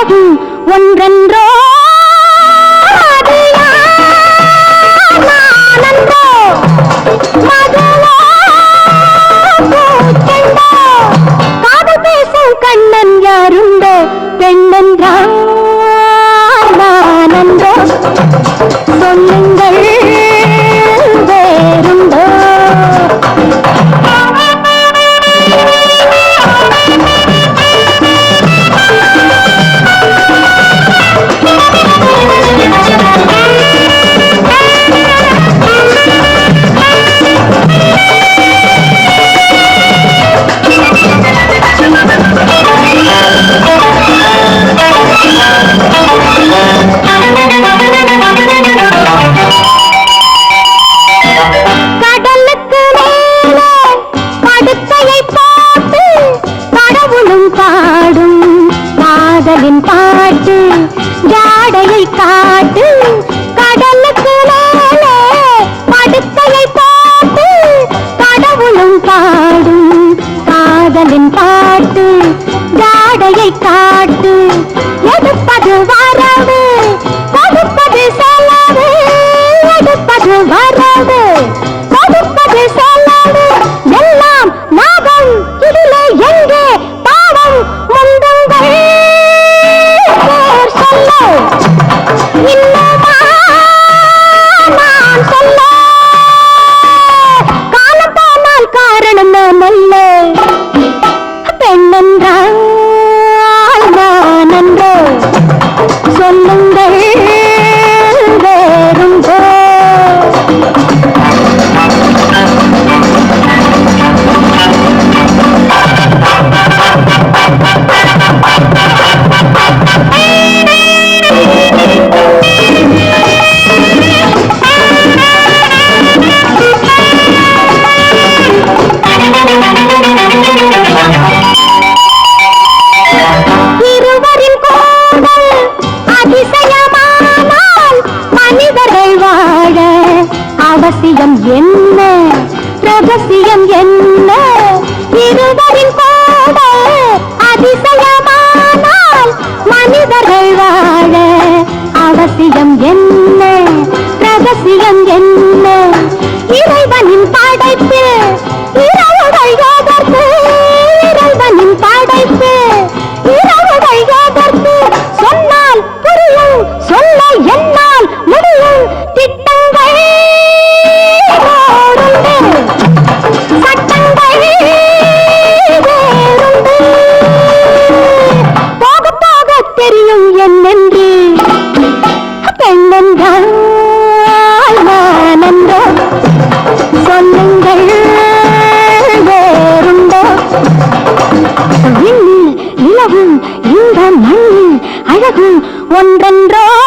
இருவதும் ஒன்றென்றோ அது யார் நானன்றோ? மதுவோ பூச்செண்டோ? காதல் பேசும் கண்ணன் யாருண்டோ பெண்ணென்றால் நானன்றோ சொல்லுங்கள் வேறுண்டோ கடலுக்கு மேலே படுக்கையை போட்டு கடவுளும் பாடும் காதலின் பாட்டு ஜாடையை காட்டு கடலுக்கு மேலே படுக்கையை போட்டு கடவுளும் பாடும் காதலின் பாட்டு ஜாடையை காட்டு எடுப்பது வரவு கொடுப்பது செலவு எடுப்பது வரவு கொடுப்பது செலவு எல்லாம் லாபம் இதிலே எங்கே பாவம் முந்துங்கள் பேர் சொல்ல இன்னுமா நான் சொல்ல காலம் போனால் காரணம் நான் அல்ல பெண்ணென்றால் நான் அன்றோ சொல்லுங்கள் வேறுண்டோ இருவரின் கோடல் அதிசயமானால் மனிதர்கள் வாழ அவசியம் என்ன ரகசியம் என்ன இருவரின் கோடல் அதிசயமானால் மனிதர்கள் வாழ அவசியம் என்ன ரகசியம் என்ன இறைவனின் படைப்பு இரவுகள் எதற்கு இறைவனின் படைப்பு இரவுகள் எதற்கு சொன்னால் புரியும் சொல்ல என்னால் முடியும் திட்டங்கள் ஓருண்டு சட்டங்கள் வேறுண்டு போக போக தெரியும் என்னென்று பெண்ணென்றால் நானன்றோ சொல்லுங்கள் வேறுண்டோ விண்ணில் நிலவும் இந்த மண்ணில் அழகும் ஒன்றென்றோ